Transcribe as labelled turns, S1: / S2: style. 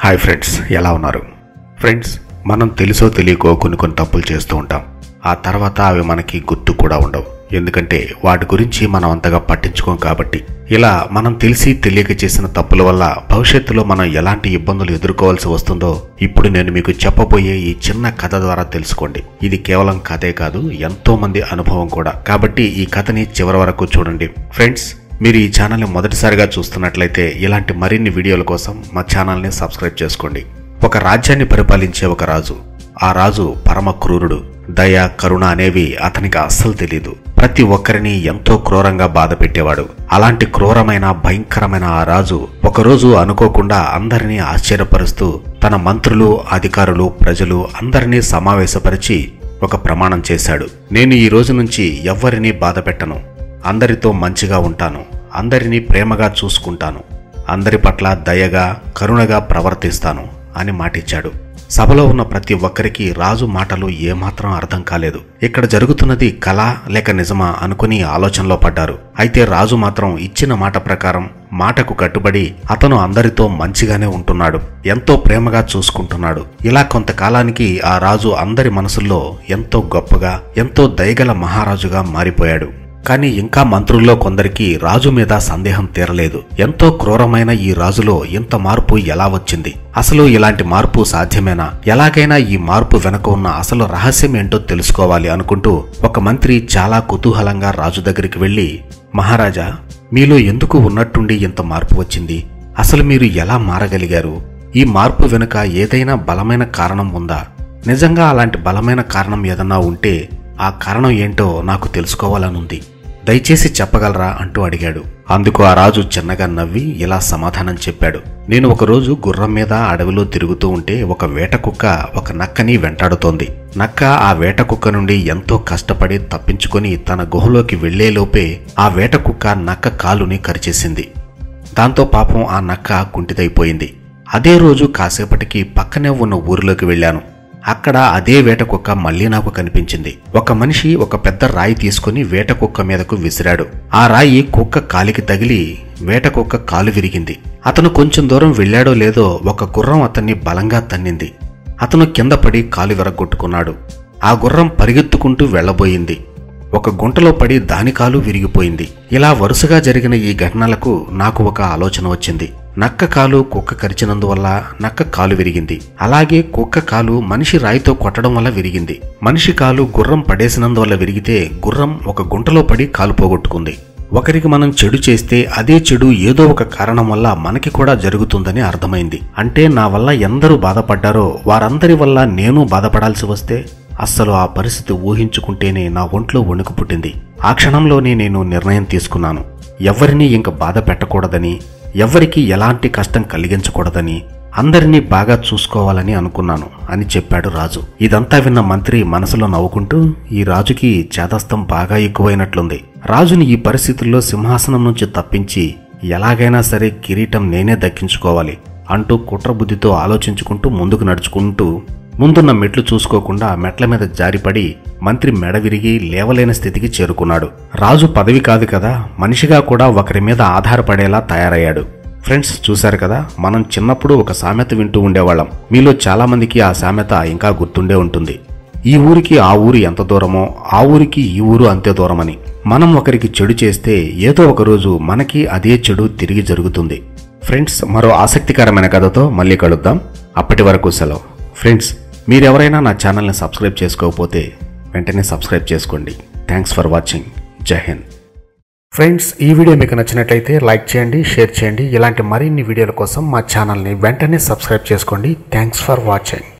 S1: hi friends ఎలా ఉన్నారు friends మనం తెలుసో తెలియకో కొన్ని కొన్ని తప్పులు చేస్తూ ఉంటాం ఆ తర్వాత అవి మనకి గుర్తు కూడా ఉండవు ఎందుకంటే వాటి గురించి మనం అంతగా పట్టించుకోం కాబట్టి ఇలా మనం తెలిసి తెలియక చేసిన తప్పుల వల్ల భవిష్యత్తులో మనం ఎలాంటి ఇబ్బందులు ఎదుర్కోవాల్సి వస్తుందో ఇప్పుడు నేను మీకు చెప్పబోయే ఈ చిన్న కథ ద్వారా తెలుసుకోండి ఇది కేవలం కథే కాదు ఎంతో మంది అనుభవం కూడా కాబట్టి ఈ కథని చివరి వరకు చూడండి ఫ్రెండ్స్ మీరు ఈ ఛానల్ని మొదటిసారిగా చూస్తున్నట్లయితే ఇలాంటి మరిన్ని వీడియోల కోసం మా ఛానల్ని సబ్స్క్రైబ్ చేసుకోండి ఒక రాజ్యాన్ని పరిపాలించే ఒక రాజు ఆ రాజు పరమ క్రూరుడు దయ కరుణ అనేవి అతనికి అస్సలు తెలీదు ప్రతి ఒక్కరిని ఎంతో క్రూరంగా బాధ పెట్టేవాడు అలాంటి క్రూరమైన భయంకరమైన ఆ రాజు ఒకరోజు అనుకోకుండా అందరినీ ఆశ్చర్యపరుస్తూ తన మంత్రులు అధికారులు ప్రజలు అందరినీ సమావేశపరిచి ఒక ప్రమాణం చేశాడు నేను ఈ రోజు నుంచి ఎవ్వరినీ బాధ పెట్టను అందరితో మంచిగా ఉంటాను అందరినీ ప్రేమగా చూసుకుంటాను అందరి పట్ల దయగా కరుణగా ప్రవర్తిస్తాను అని మాటిచ్చాడు సభలో ఉన్న ప్రతి ఒక్కరికి రాజు మాటలు ఏమాత్రం అర్థం కాలేదు ఇక్కడ జరుగుతున్నది కళ లేక నిజమా అనుకుని ఆలోచనలో పడ్డారు అయితే రాజు మాత్రం ఇచ్చిన మాట ప్రకారం మాటకు కట్టుబడి అతను అందరితో మంచిగానే ఉంటున్నాడు ఎంతో ప్రేమగా చూసుకుంటున్నాడు ఇలా కొంతకాలానికి ఆ రాజు అందరి మనసుల్లో ఎంతో గొప్పగా ఎంతో దయగల మహారాజుగా మారిపోయాడు కానీ ఇంకా మంత్రుల్లో కొందరికి రాజు మీద సందేహం తీరలేదు ఎంతో క్రూరమైన ఈ రాజులో ఇంత మార్పు ఎలా వచ్చింది అసలు ఇలాంటి మార్పు సాధ్యమేనా ఎలాగైనా ఈ మార్పు వెనక ఉన్న అసలు రహస్యం ఏంటో తెలుసుకోవాలి అనుకుంటూ ఒక మంత్రి చాలా కుతూహలంగా రాజు దగ్గరికి వెళ్లి మహారాజా మీలో ఎందుకు ఉన్నట్టుండి ఇంత మార్పు వచ్చింది అసలు మీరు ఎలా మారగలిగారు ఈ మార్పు వెనుక ఏదైనా బలమైన కారణం ఉందా నిజంగా అలాంటి బలమైన కారణం ఏదన్నా ఉంటే ఆ కారణం ఏంటో నాకు తెలుసుకోవాలనుంది దయచేసి చెప్పగలరా అంటూ అడిగాడు అందుకు ఆ రాజు చిన్నగా నవ్వి ఇలా సమాధానం చెప్పాడు నేను ఒకరోజు గుర్రం మీద అడవిలో తిరుగుతూ ఉంటే ఒక వేట కుక్క ఒక నక్కని వెంటాడుతోంది నక్క ఆ వేట కుక్క నుండి ఎంతో కష్టపడి తప్పించుకొని తన గుహలోకి వెళ్లేలోపే ఆ వేట కుక్క నక్క కాలుని కరిచేసింది దాంతో పాపం ఆ నక్క కుంటిదైపోయింది అదే రోజు కాసేపటికి పక్కనే ఉన్న ఊరిలోకి వెళ్ళాను అక్కడ అదే వేట కుక్క మళ్ళీ నాకు కనిపించింది ఒక మనిషి ఒక పెద్ద రాయి తీసుకుని వేట కుక్క మీదకు విసిరాడు ఆ రాయి కుక్క కాలికి తగిలి వేట కుక్క కాలు విరిగింది అతను కొంచెం దూరం వెళ్ళాడో లేదో ఒక గుర్రం అతన్ని బలంగా తన్నింది అతను కింద పడి కాలు విరగొట్టుకున్నాడు ఆ గుర్రం పరిగెత్తుకుంటూ వెళ్లబోయింది ఒక గుంటలో పడి దాని కాలు విరిగిపోయింది ఇలా వరుసగా జరిగిన ఈ ఘటనలకు నాకు ఒక ఆలోచన వచ్చింది నక్క కాలు కుక్క కరిచినందువల్ల నక్క కాలు విరిగింది అలాగే కుక్క కాలు మనిషి రాయితో కొట్టడం వల్ల విరిగింది మనిషి కాలు గుర్రం పడేసినందువల్ల విరిగితే గుర్రం ఒక గుంటలో పడి కాలు పోగొట్టుకుంది ఒకరికి మనం చెడు చేస్తే అదే చెడు ఏదో ఒక కారణం వల్ల మనకి కూడా జరుగుతుందని అర్థమైంది అంటే నా వల్ల ఎందరూ బాధపడ్డారో వారందరి వల్ల నేను బాధపడాల్సి వస్తే అస్సలు ఆ పరిస్థితి ఊహించుకుంటేనే నా ఒంట్లో వణుకు పుట్టింది ఆ క్షణంలోనే నేను నిర్ణయం తీసుకున్నాను ఎవరినీ ఇంక బాధ పెట్టకూడదని ఎవరికి ఎలాంటి కష్టం కలిగించకూడదని అందరినీ బాగా చూసుకోవాలని అనుకున్నాను అని చెప్పాడు రాజు ఇదంతా విన్న మంత్రి మనసులో నవ్వుకుంటూ ఈ రాజుకి చేదస్తం బాగా ఎక్కువైనట్లుంది రాజుని ఈ పరిస్థితుల్లో సింహాసనం నుంచి తప్పించి ఎలాగైనా సరే కిరీటం నేనే దక్కించుకోవాలి అంటూ కుట్రబుద్ధితో ఆలోచించుకుంటూ ముందుకు నడుచుకుంటూ ముందున్న మెట్లు చూసుకోకుండా మెట్ల మీద జారిపడి మంత్రి మెడ విరిగి లేవలేని స్థితికి చేరుకున్నాడు రాజు పదవి కాదు కదా మనిషిగా కూడా ఒకరి మీద ఆధారపడేలా తయారయ్యాడు ఫ్రెండ్స్ చూశారు కదా మనం చిన్నప్పుడు ఒక సామెత వింటూ ఉండేవాళ్ళం మీలో చాలా మందికి ఆ సామెత ఇంకా గుర్తుండే ఉంటుంది ఈ ఊరికి ఆ ఊరు ఎంత దూరమో ఆ ఊరికి ఈ ఊరు అంతే దూరమని మనం ఒకరికి చెడు చేస్తే ఏదో ఒక రోజు మనకి అదే చెడు తిరిగి జరుగుతుంది ఫ్రెండ్స్ మరో ఆసక్తికరమైన కథతో మళ్ళీ కలుద్దాం అప్పటి వరకు సెలవు ఫ్రెండ్స్ మీరెవరైనా నా ఛానల్ని సబ్స్క్రైబ్ చేసుకోకపోతే వెంటనే సబ్స్క్రైబ్ చేసుకోండి థ్యాంక్స్ ఫర్ వాచింగ్ జై హింద్ ఫ్రెండ్స్ ఈ వీడియో మీకు నచ్చినట్లయితే లైక్ చేయండి షేర్ చేయండి ఇలాంటి మరిన్ని వీడియోల కోసం మా ఛానల్ని వెంటనే సబ్స్క్రైబ్ చేసుకోండి థ్యాంక్స్ ఫర్ వాచింగ్